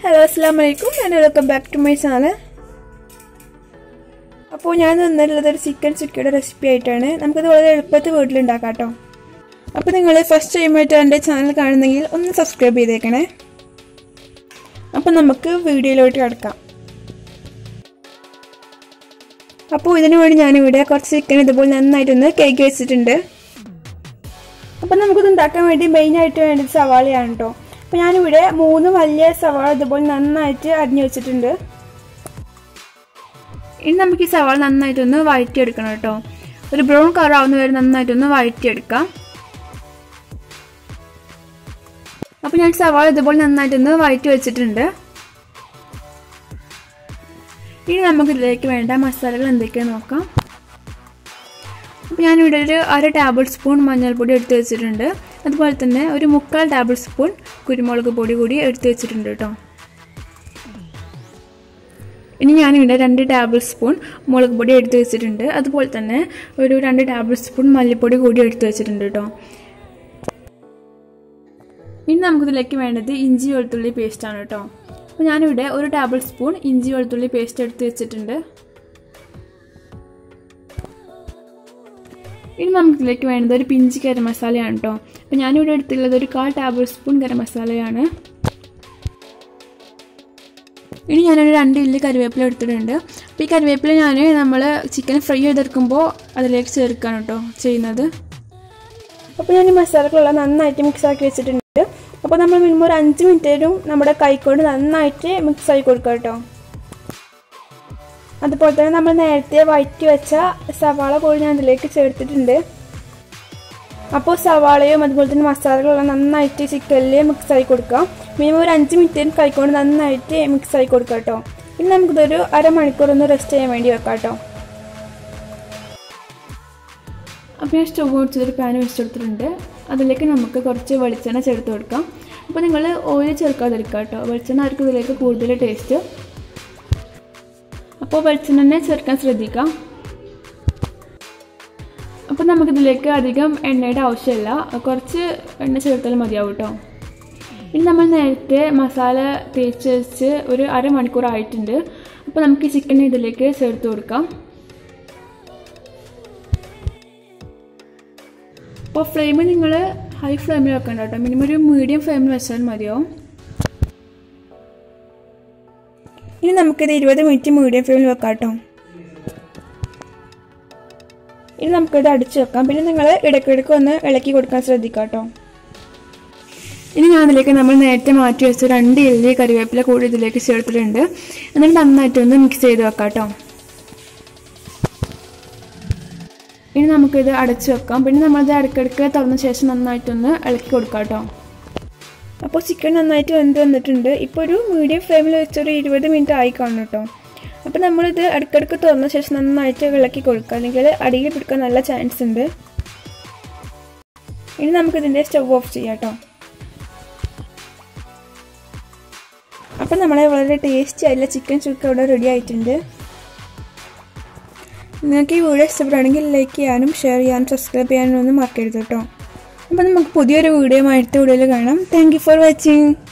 hello അസ്സാം വലൈക്കും and welcome back to my channel അപ്പോൾ ഞാൻ തന്നിട്ടുള്ളത് ഒരു ചിക്കൻ ചുക്കിയുടെ റെസിപ്പി ആയിട്ടാണ് നമുക്കത് വളരെ എളുപ്പത്തിൽ വീട്ടിലുണ്ടാക്കാം കേട്ടോ അപ്പോൾ നിങ്ങൾ ഫസ്റ്റ് ടൈമായിട്ട് എൻ്റെ ചാനൽ കാണുന്നെങ്കിൽ ഒന്ന് സബ്സ്ക്രൈബ് ചെയ്തേക്കണേ അപ്പോൾ നമുക്ക് വീഡിയോയിലോട്ട് കിടക്കാം അപ്പോൾ ഇതിനു വേണ്ടി ഞാനിവിടെ കുറച്ച് ചിക്കൻ ഇതുപോലെ നന്നായിട്ടൊന്ന് കേക്ക് വെച്ചിട്ടുണ്ട് അപ്പം നമുക്കിത് ഉണ്ടാക്കാൻ വേണ്ടി മെയിനായിട്ട് വേണ്ടത് സവാളയാണ് കേട്ടോ അപ്പോൾ ഞാനിവിടെ മൂന്ന് വലിയ സവാള ഇതുപോലെ നന്നായിട്ട് അരിഞ്ഞു വെച്ചിട്ടുണ്ട് ഇനി നമുക്ക് ഈ സവാള നന്നായിട്ടൊന്ന് വഴറ്റിയെടുക്കണം കേട്ടോ ഒരു ബ്രൗൺ കളർ ആവുന്ന വരെ നന്നായിട്ടൊന്ന് വഴറ്റിയെടുക്കാം അപ്പോൾ ഞാൻ സവാള ഇതുപോലെ നന്നായിട്ടൊന്ന് വഴറ്റി വെച്ചിട്ടുണ്ട് ഇനി നമുക്ക് ഇതിലേക്ക് വേണ്ട മസാലകൾ എന്തൊക്കെയാണെന്ന് നോക്കാം അപ്പോൾ ഞാനിവിടെ ഒരു അര ടേബിൾ സ്പൂൺ മഞ്ഞൾപ്പൊടി എടുത്ത് വെച്ചിട്ടുണ്ട് അതുപോലെ തന്നെ ഒരു മുക്കാൽ ടേബിൾ സ്പൂൺ കുരുമുളക് പൊടി കൂടി എടുത്ത് വെച്ചിട്ടുണ്ട് കേട്ടോ ഇനി ഞാനിവിടെ രണ്ട് ടേബിൾ സ്പൂൺ മുളക് പൊടി എടുത്ത് വെച്ചിട്ടുണ്ട് അതുപോലെ തന്നെ ഒരു രണ്ട് ടേബിൾ സ്പൂൺ മല്ലിപ്പൊടി കൂടി എടുത്ത് വെച്ചിട്ടുണ്ട് കേട്ടോ ഇനി നമുക്കിതിലേക്ക് വേണ്ടത് ഇഞ്ചി വെളുത്തുള്ളി പേസ്റ്റാണ് കേട്ടോ അപ്പോൾ ഞാനിവിടെ ഒരു ടേബിൾ സ്പൂൺ ഇഞ്ചി വെളുത്തുള്ളി പേസ്റ്റ് എടുത്ത് വെച്ചിട്ടുണ്ട് ഇനി നമുക്കിതിലേക്ക് വേണ്ടത് ഒരു പിഞ്ച് ഗരം മസാലയാണ് കേട്ടോ അപ്പോൾ ഞാനിവിടെ എടുത്തുള്ളത് ഒരു കാൽ ടേബിൾ സ്പൂൺ ഗരം മസാലയാണ് ഇനി ഞാനൊരു രണ്ട് ഇല്ലി കറിവേപ്പില എടുത്തിട്ടുണ്ട് അപ്പോൾ ഈ കറിവേപ്പില ഞാൻ നമ്മൾ ചിക്കൻ ഫ്രൈ ചെയ്തെടുക്കുമ്പോൾ അതിലേക്ക് ചേർക്കാണ് കേട്ടോ ചെയ്യുന്നത് അപ്പോൾ ഞാൻ ഈ മസാലകളെല്ലാം നന്നായിട്ട് മിക്സ് ആക്കി വെച്ചിട്ടുണ്ട് അപ്പോൾ നമ്മൾ മിനിമം ഒരു അഞ്ച് മിനിറ്റേലും നമ്മുടെ കൈക്കൊണ്ട് നന്നായിട്ട് മിക്സ് ആക്കി കൊടുക്കുക കേട്ടോ അതുപോലെ തന്നെ നമ്മൾ നേരത്തെ വഴറ്റി വെച്ച സവാള കൂടി ഞാൻ ഇതിലേക്ക് ചേർത്തിട്ടുണ്ട് അപ്പോൾ സവാളയും അതുപോലെ തന്നെ മസാലകളെല്ലാം നന്നായിട്ട് ചിക്കനിൽ മിക്സ് ആയി കൊടുക്കാം മിനിമം ഒരു അഞ്ച് മിനിറ്റ് കൈക്കൊണ്ട് നന്നായിട്ട് മിക്സ് ആയി കൊടുക്കാം കേട്ടോ പിന്നെ നമുക്കിതൊരു അരമണിക്കൂർ ഒന്ന് റെസ്റ്റ് ചെയ്യാൻ വേണ്ടി വെക്കാം കേട്ടോ അപ്പോൾ ഞാൻ സ്റ്റവ് വെച്ചൊരു പാൻ വെച്ചെടുത്തിട്ടുണ്ട് അതിലേക്ക് നമുക്ക് കുറച്ച് വെളിച്ചെണ്ണ ചേർത്ത് കൊടുക്കാം അപ്പോൾ നിങ്ങൾ ഓയിൽ ചേർക്കാതിരിക്കുക കേട്ടോ വെളിച്ചെണ്ണ ആയിരിക്കും ഇതിലേക്ക് കൂടുതൽ ടേസ്റ്റ് അപ്പോൾ വെളിച്ചെണ്ണ ചേർക്കാൻ ശ്രദ്ധിക്കാം അപ്പോൾ നമുക്കിതിലേക്ക് അധികം എണ്ണയുടെ ആവശ്യമില്ല കുറച്ച് എണ്ണ ചേർത്താൽ മതിയാവും കേട്ടോ ഇനി നമ്മൾ നേരത്തെ മസാല തേച്ച് വെച്ച് ഒരു അരമണിക്കൂർ ആയിട്ടുണ്ട് അപ്പോൾ നമുക്ക് ചിക്കൻ ഇതിലേക്ക് ചേർത്ത് കൊടുക്കാം അപ്പോൾ ഫ്ലെയിം നിങ്ങൾ ഹൈ ഫ്ലെയിമിൽ വെക്കണ്ട കേട്ടോ മിനിമം ഒരു മീഡിയം ഫ്ലെയിമിൽ വെച്ചാൽ മതിയാവും ഇനി നമുക്കിത് ഇരുപത് മിനിറ്റ് മീഡിയം ഫ്ലെയിമിൽ വെക്കാം കേട്ടോ ഇനി നമുക്കിത് അടിച്ചു വെക്കാം പിന്നെ നിങ്ങൾ ഇടയ്ക്കിടയ്ക്ക് ഒന്ന് ഇളക്കി കൊടുക്കാൻ ശ്രദ്ധിക്കാം കേട്ടോ ഇനി ഞാൻ അതിലേക്ക് നമ്മൾ നേരത്തെ മാറ്റി വെച്ച രണ്ട് ഇല്ലി കറിവേപ്പില കൂടി ഇതിലേക്ക് ചേർത്തിട്ടുണ്ട് എന്നിട്ട് നന്നായിട്ടൊന്ന് മിക്സ് ചെയ്ത് വെക്കാം കേട്ടോ ഇനി നമുക്കിത് അടച്ചു വെക്കാം പിന്നെ നമ്മളത് ഇടയ്ക്കിടയ്ക്ക് തുറന്ന ശേഷം നന്നായിട്ടൊന്ന് ഇളക്കി കൊടുക്കാം കേട്ടോ അപ്പോൾ ചിക്കൻ നന്നായിട്ട് വെന്ത് വന്നിട്ടുണ്ട് ഇപ്പോൾ ഒരു മീഡിയം ഫ്ലെയിമിൽ വെച്ചൊരു ഇരുപത് മിനിറ്റ് ആയി കാണും കേട്ടോ അപ്പോൾ നമ്മളിത് ഇടയ്ക്കിടയ്ക്ക് തുറന്ന ശേഷം നന്നായിട്ട് ഇളക്കി കൊടുക്കുക അല്ലെങ്കിൽ അടിയിൽ പിടിക്കാൻ നല്ല ചാൻസ് ഉണ്ട് ഇനി നമുക്കിതിൻ്റെ സ്റ്റവ് ഓഫ് ചെയ്യാം കേട്ടോ അപ്പം നമ്മളെ വളരെ ടേസ്റ്റി ആയിട്ടുള്ള ചിക്കൻ ചുക്ക ഇവിടെ റെഡി ആയിട്ടുണ്ട് നിങ്ങൾക്ക് ഈ വീഡിയോ ഇഷ്ടപ്പെടുകയാണെങ്കിൽ ലൈക്ക് ചെയ്യാനും ഷെയർ ചെയ്യാനും സബ്സ്ക്രൈബ് ചെയ്യാനും ഒന്നും മറക്കരുത് കേട്ടോ അപ്പോൾ നമുക്ക് പുതിയൊരു വീഡിയോ അടുത്ത വീഡിയോയിൽ കാണാം താങ്ക് ഫോർ വാച്ചിങ്